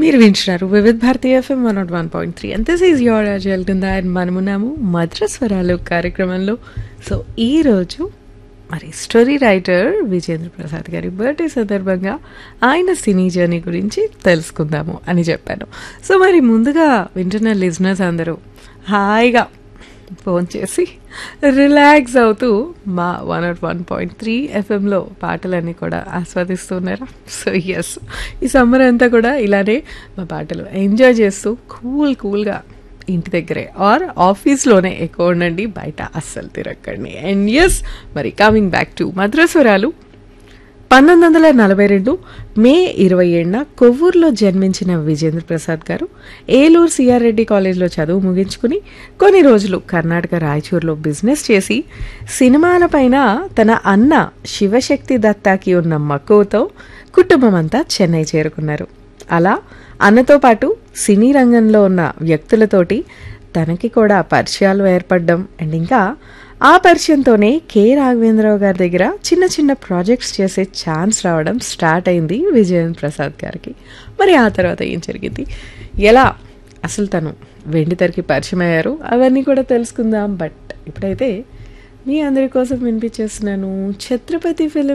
మీరు వింటున్నారు Vividh Bharati FM one nought one point three and this is your జల్కుందా and మనమున్నాము మద్రస్వరాలు కార్యక్రమంలో సో ఈరోజు మరి స్టోరీ రైటర్ విజేంద్ర ప్రసాద్ గారి బర్త్డే సందర్భంగా ఆయన సినీ జర్నీ గురించి తెలుసుకుందాము అని చెప్పాను సో మరి ముందుగా వింటున్న లిజనర్స్ అందరూ హాయిగా ఫోన్ చేసి రిలాక్స్ అవుతూ మా one nought one point three ఎఫ్ఎంలో పాటలన్నీ కూడా ఆస్వాదిస్తున్నారా సో ఎస్ ఈ సమ్మర్ అంతా కూడా ఇలానే మా పాటలు ఎంజాయ్ చేస్తూ కూల్ కూల్గా ఇంటి దగ్గరే ఆర్ ఆఫీస్లోనే ఎక్కువ ఉండండి బయట అస్సలు తిరగండి అండ్ ఎస్ మరి కమింగ్ బ్యాక్ టు మద్రస్వరాలు పంతొమ్మిది వందల నలభై రెండు మే ఇరవై ఏడున కొవ్వూరులో జన్మించిన విజేంద్ర ప్రసాద్ గారు ఏలూరు సిఆర్ రెడ్డి కాలేజ్లో చదువు ముగించుకుని కొన్ని రోజులు కర్ణాటక రాయచూరులో బిజినెస్ చేసి సినిమాలపైన తన అన్న శివశక్తి దత్తాకి ఉన్న మక్కువతో కుటుంబం అంతా చెన్నై చేరుకున్నారు అలా అన్నతో పాటు సినీ రంగంలో ఉన్న వ్యక్తులతోటి తనకి కూడా పరిచయాలు ఏర్పడడం అండ్ ఇంకా ఆ పరిచయంతోనే కె రాఘవేంద్రరావు గారి దగ్గర చిన్న చిన్న ప్రాజెక్ట్స్ చేసే ఛాన్స్ రావడం స్టార్ట్ అయింది విజయన్ ప్రసాద్ గారికి మరి ఆ తర్వాత ఏం జరిగింది ఎలా అసలు తను వెండి తెరకి పరిచయం అయ్యారు అవన్నీ కూడా తెలుసుకుందాం బట్ ఇప్పుడైతే మీ అందరి కోసం వినిపించేస్తున్నాను ఛత్రపతి ఫిలిం